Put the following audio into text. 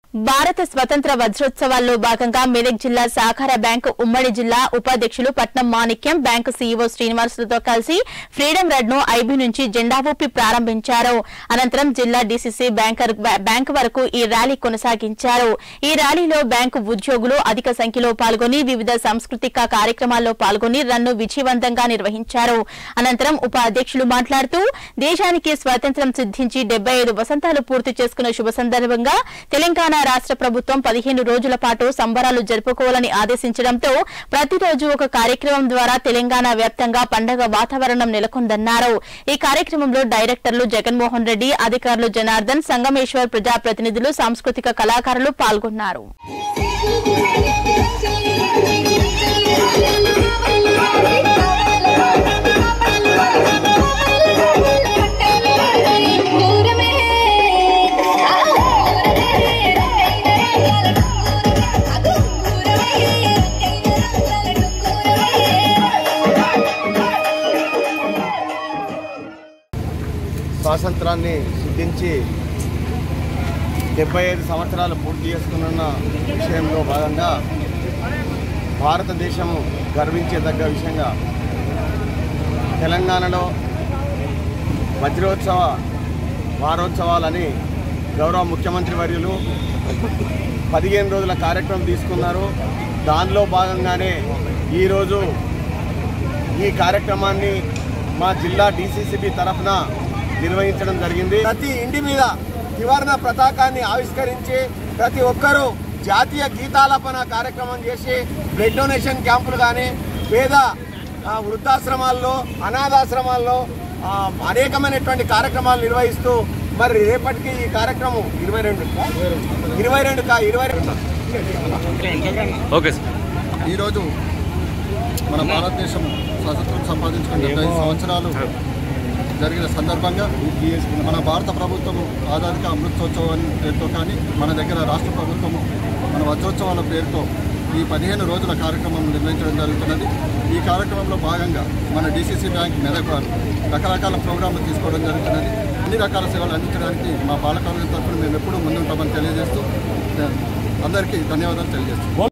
భారత స్వతంత్ర వజ్రోత్సవాల్లో భాగంగా మెదక్ జిల్లా సహకార బ్యాంకు ఉమ్మడి జిల్లా ఉపాధ్యక్షులు పట్నం మాణిక్యం బ్యాంకు సీఈఓ శ్రీనివాసులతో కలిసి ఫ్రీడమ్ రెడ్ ను ఐబీ నుంచి జెండా ఊపి ప్రారంభించారు అనంతరం జిల్లా డీసీసీ బ్యాంకర్ బ్యాంకు వరకు ఈ ర్యాలీ కొనసాగించారు ఈ ర్యాలీలో బ్యాంకు ఉద్యోగులు అధిక సంఖ్యలో పాల్గొని వివిధ సాంస్కృతిక కార్యక్రమాల్లో పాల్గొని రన్ను విజయవంతంగా నిర్వహించారు అనంతరం ఉప అధ్యక్షులు మాట్లాడుతూ దేశానికి స్వాతంత్ర్యం సిద్ధించి డెబ్బై ఐదు వసంతాలు పూర్తి చేసుకున్న శుభ సందర్భంగా తెలంగాణ రాష్ట్ర ప్రభుత్వం పదిహేను రోజుల పాటు సంబరాలు జరుపుకోవాలని ఆదేశించడంతో ప్రతిరోజు ఒక కార్యక్రమం ద్వారా తెలంగాణ వ్యాప్తంగా పండగ వాతావరణం నెలకొందన్నారు ఈ కార్యక్రమంలో డైరెక్టర్లు జగన్మోహన్ రెడ్డి అధికారులు జనార్దన్ సంగమేశ్వర్ ప్రజాప్రతినిధులు సాంస్కృతిక కళాకారులు పాల్గొన్నారు స్వాతంత్రాన్ని సిద్ధించి డెబ్బై ఐదు సంవత్సరాలు పూర్తి చేసుకున్న విషయంలో భాగంగా భారతదేశం గర్వించేదగ్గ విషయంగా తెలంగాణలో వజ్రోత్సవ వారోత్సవాలని గౌరవ ముఖ్యమంత్రి వర్యులు పదిహేను రోజుల కార్యక్రమం తీసుకున్నారు దానిలో భాగంగానే ఈరోజు ఈ కార్యక్రమాన్ని మా జిల్లా డీసీసీబీ తరఫున నిర్వహించడం జరిగింది ప్రతి ఇంటి మీద త్రివర్ణ పతాకాన్ని ఆవిష్కరించి ప్రతి ఒక్కరూ జాతీయ గీతాలాపన కార్యక్రమం చేసి బ్లడ్ డొనేషన్ క్యాంపులు కానీ పేద ఆ, వృద్ధాశ్రమాల్లో అనాథాశ్రమాల్లో ఆ, అనేకమైనటువంటి కార్యక్రమాలు నిర్వహిస్తూ మరి రేపటికి ఈ కార్యక్రమం ఇరవై రెండు ఇరవై రెండు కా ఇరవై రెండు ఓకే సార్ ఈరోజు మన భారతదేశం స్వాతంత్రం సంపాదించుకున్న డెబ్బై ఐదు సంవత్సరాలు జరిగిన సందర్భంగా మన భారత ప్రభుత్వము ఆజాదిక అమృతోత్సవం పేరుతో కానీ మన దగ్గర రాష్ట్ర ప్రభుత్వము మన వజ్రోత్సవాల పేరుతో ఈ పదిహేను రోజుల కార్యక్రమం నిర్వహించడం జరుగుతున్నది ఈ కార్యక్రమంలో భాగంగా మన డీసీసీ బ్యాంక్ మెదక్ వారు రకరకాల ప్రోగ్రాంలు తీసుకోవడం జరుగుతున్నది అన్ని రకాల సేవలు అందించడానికి మా పాలకవర్గం తరఫున మేము ఎప్పుడూ ముందుంటామని తెలియజేస్తూ అందరికీ ధన్యవాదాలు తెలియజేస్తున్నాం